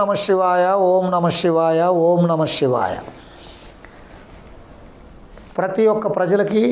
నమ శివాయ ఓం నమ శివాయ ఓం నమ శివాయ ప్రతి ఒక్క ప్రజలకి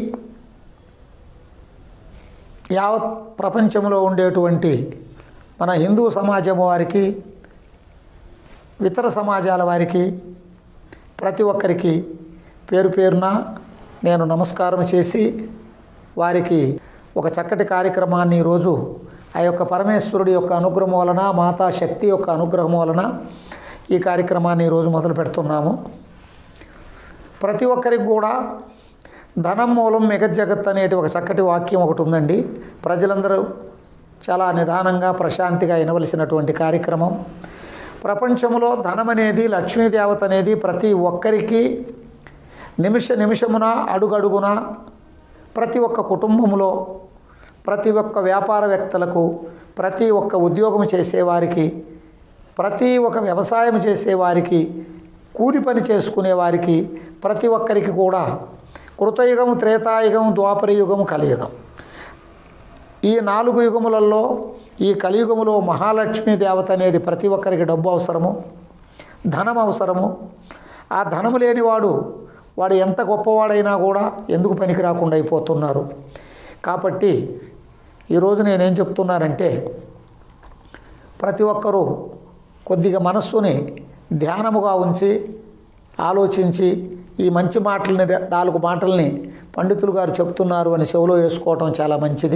యావత్ ప్రపంచంలో ఉండేటువంటి మన హిందూ సమాజం వారికి ఇతర సమాజాల వారికి ప్రతి ఒక్కరికి పేరు పేరున నేను నమస్కారం చేసి వారికి ఒక చక్కటి కార్యక్రమాన్ని ఈరోజు ఆ యొక్క పరమేశ్వరుడి యొక్క అనుగ్రహం వలన మాతా శక్తి యొక్క అనుగ్రహం వలన ఈ కార్యక్రమాన్ని ఈరోజు మొదలు పెడుతున్నాము ప్రతి ఒక్కరికి కూడా ధనం మూలం మిగజగత్ అనేటి ఒక చక్కటి వాక్యం ఒకటి ఉందండి ప్రజలందరూ చాలా నిదానంగా ప్రశాంతిగా వినవలసినటువంటి కార్యక్రమం ప్రపంచంలో ధనం అనేది లక్ష్మీదేవత అనేది ప్రతి ఒక్కరికి నిమిష నిమిషమున అడుగడుగున ప్రతి ఒక్క కుటుంబంలో ప్రతి ఒక్క వ్యాపారవేత్తలకు ప్రతి ఒక్క ఉద్యోగం చేసేవారికి ప్రతి ఒక్క వ్యవసాయం చేసేవారికి కూలి పని చేసుకునే వారికి ప్రతి ఒక్కరికి కూడా కృతయుగం త్రేతాయుగం ద్వాపరయుగం కలియుగం ఈ నాలుగు యుగములలో ఈ కలియుగములో మహాలక్ష్మీ దేవత అనేది ప్రతి ఒక్కరికి డబ్బు అవసరము ధనం అవసరము ఆ ధనము లేనివాడు వాడు ఎంత గొప్పవాడైనా కూడా ఎందుకు పనికి రాకుండా అయిపోతున్నారు కాబట్టి ఈరోజు నేనేం చెప్తున్నానంటే ప్రతి ఒక్కరూ కొద్దిగా మనస్సుని ధ్యానముగా ఉంచి ఆలోచించి ఈ మంచి మాటలని నాలుగు మాటల్ని పండితులు గారు చెప్తున్నారు అని చెవులో వేసుకోవటం చాలా మంచిది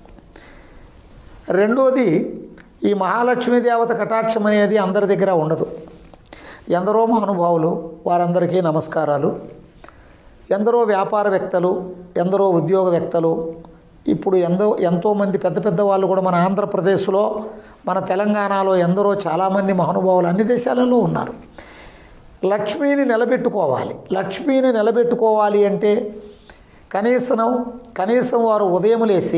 రెండోది ఈ మహాలక్ష్మీ దేవత కటాక్షం అనేది అందరి దగ్గర ఉండదు ఎందరో మహానుభావులు వారందరికీ నమస్కారాలు ఎందరో వ్యాపారవేత్తలు ఎందరో ఉద్యోగవేత్తలు ఇప్పుడు ఎంతో ఎంతోమంది పెద్ద పెద్ద వాళ్ళు కూడా మన ఆంధ్రప్రదేశ్లో మన తెలంగాణలో ఎందరో చాలామంది మహానుభావులు అన్ని దేశాలలో ఉన్నారు లక్ష్మీని నిలబెట్టుకోవాలి లక్ష్మీని నిలబెట్టుకోవాలి అంటే కనీసం కనీసం వారు ఉదయం లేచి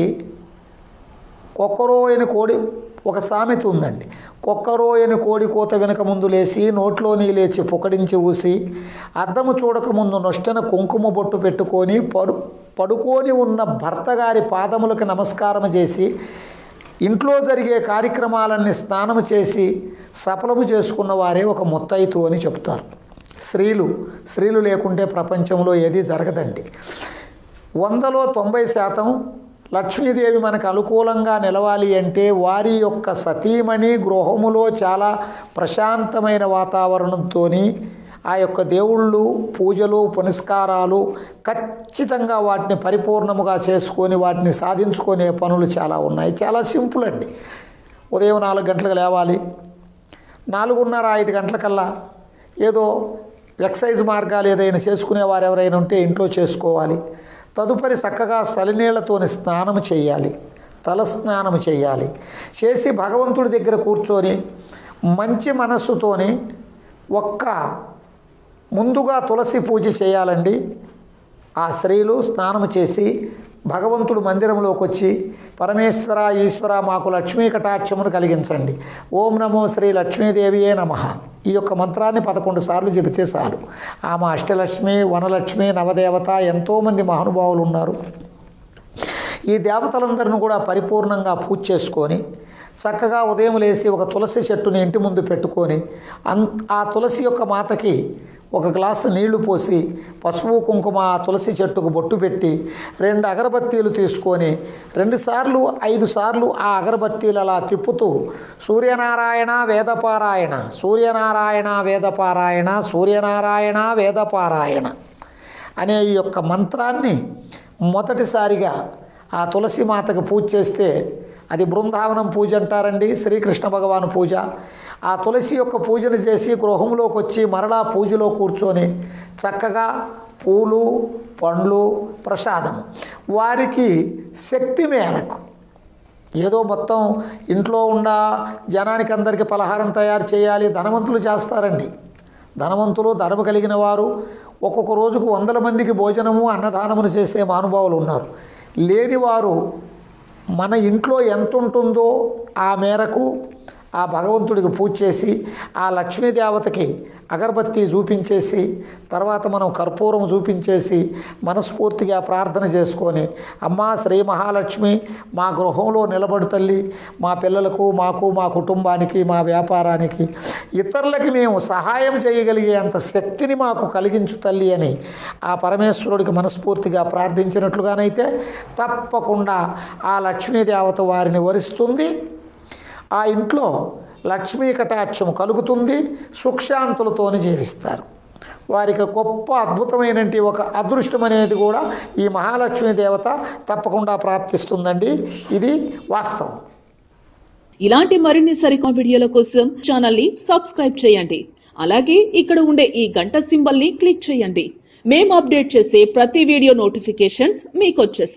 కొక్కరోయని కోడి ఒక సామెత ఉందండి కొక్కరోయని కోడి కోత వెనక ముందు లేచి నోట్లోని లేచి పుకడించి ఊసి అద్దము చూడకముందు నొష్టన కుంకుమ బొట్టు పెట్టుకొని పడు పడుకొని ఉన్న భర్త గారి పాదములకు నమస్కారం చేసి ఇంట్లో జరిగే కార్యక్రమాలన్నీ స్నానం చేసి సఫలము చేసుకున్న వారే ఒక ముత్తైతు అని చెప్తారు స్త్రీలు స్త్రీలు లేకుంటే ప్రపంచంలో ఏది జరగదండి వందలో తొంభై శాతం లక్ష్మీదేవి మనకు అనుకూలంగా నిలవాలి అంటే వారి యొక్క సతీమణి గృహములో చాలా ప్రశాంతమైన వాతావరణంతో ఆ యొక్క దేవుళ్ళు పూజలు పునస్కారాలు ఖచ్చితంగా వాటిని పరిపూర్ణముగా చేసుకొని వాటిని సాధించుకునే పనులు చాలా ఉన్నాయి చాలా సింపుల్ అండి ఉదయం నాలుగు గంటలకు లేవాలి నాలుగున్నర ఐదు గంటలకల్లా ఏదో ఎక్సైజ్ మార్గాలు ఏదైనా చేసుకునేవారు ఎవరైనా ఉంటే ఇంట్లో చేసుకోవాలి తదుపరి చక్కగా సలినీళ్లతోని స్నానం చేయాలి తల స్నానం చేయాలి చేసి భగవంతుడి దగ్గర కూర్చొని మంచి మనస్సుతోని ఒక్క ముందుగా తులసి పూజ చేయాలండి ఆ స్త్రీలు స్నానం చేసి భగవంతుడు మందిరంలోకి వచ్చి పరమేశ్వర ఈశ్వర మాకు లక్ష్మీ కటాక్షమును కలిగించండి ఓం నమో శ్రీ లక్ష్మీదేవియే నమ ఈ యొక్క మంత్రాన్ని పదకొండు సార్లు చెబితే చాలు ఆమె అష్టలక్ష్మి వనలక్ష్మి నవదేవత ఎంతోమంది మహానుభావులు ఉన్నారు ఈ దేవతలందరిని కూడా పరిపూర్ణంగా పూజ చేసుకొని చక్కగా ఉదయం లేచి ఒక తులసి చెట్టుని ఇంటి ముందు పెట్టుకొని అన్ ఆ తులసి యొక్క మాతకి ఒక గ్లాసు నీళ్లు పోసి పసుపు కుంకుమ ఆ తులసి చెట్టుకు బొట్టు పెట్టి రెండు అగరబత్తీలు తీసుకొని రెండుసార్లు ఐదు సార్లు ఆ అగరబత్తీలు అలా తిప్పుతూ సూర్యనారాయణ వేదపారాయణ సూర్యనారాయణ వేదపారాయణ సూర్యనారాయణ వేదపారాయణ అనే ఈ యొక్క మంత్రాన్ని మొదటిసారిగా ఆ తులసి మాతకు పూజ చేస్తే అది బృందావనం పూజ అంటారండి శ్రీకృష్ణ భగవాను పూజ ఆ తులసి యొక్క పూజను చేసి గృహంలోకి వచ్చి మరలా పూజలో కూర్చొని చక్కగా పూలు పండ్లు ప్రసాదం వారికి శక్తి మేరకు ఏదో మొత్తం ఇంట్లో ఉన్న జనానికి అందరికీ పలహారం తయారు చేయాలి ధనవంతులు చేస్తారండి ధనవంతులు ధనము కలిగిన వారు ఒక్కొక్క రోజుకు వందల మందికి భోజనము అన్నదానమును చేసే మహానుభావులు ఉన్నారు లేనివారు మన ఇంట్లో ఎంత ఉంటుందో ఆ మేరకు ఆ భగవంతుడికి పూజ చేసి ఆ లక్ష్మీదేవతకి అగరబత్తి చూపించేసి తర్వాత మనం కర్పూరం చూపించేసి మనస్ఫూర్తిగా ప్రార్థన చేసుకొని అమ్మా శ్రీ మహాలక్ష్మి మా గృహంలో నిలబడు తల్లి మా పిల్లలకు మాకు మా కుటుంబానికి మా వ్యాపారానికి ఇతరులకి మేము సహాయం చేయగలిగే అంత శక్తిని మాకు కలిగించు తల్లి అని ఆ పరమేశ్వరుడికి మనస్ఫూర్తిగా ప్రార్థించినట్లుగానైతే తప్పకుండా ఆ లక్ష్మీదేవత వారిని వరిస్తుంది ఆ ఇంట్లో లక్ష్మీ కటాక్షం కలుగుతుంది సుఖశాంతులతోని జీవిస్తారు వారికి గొప్ప అద్భుతమైనటువంటి ఒక అదృష్టం అనేది కూడా ఈ మహాలక్ష్మీ దేవత తప్పకుండా ప్రాప్తిస్తుందండి ఇది వాస్తవం ఇలాంటి మరిన్ని సరికొత్త వీడియోల కోసం ఛానల్ ని సబ్స్క్రైబ్ చేయండి అలాగే ఇక్కడ ఉండే ఈ గంట సింబల్ ని క్లిక్ చేయండి మేము అప్డేట్ చేసే ప్రతి వీడియో నోటిఫికేషన్స్ మీకు వచ్చేస్తాయి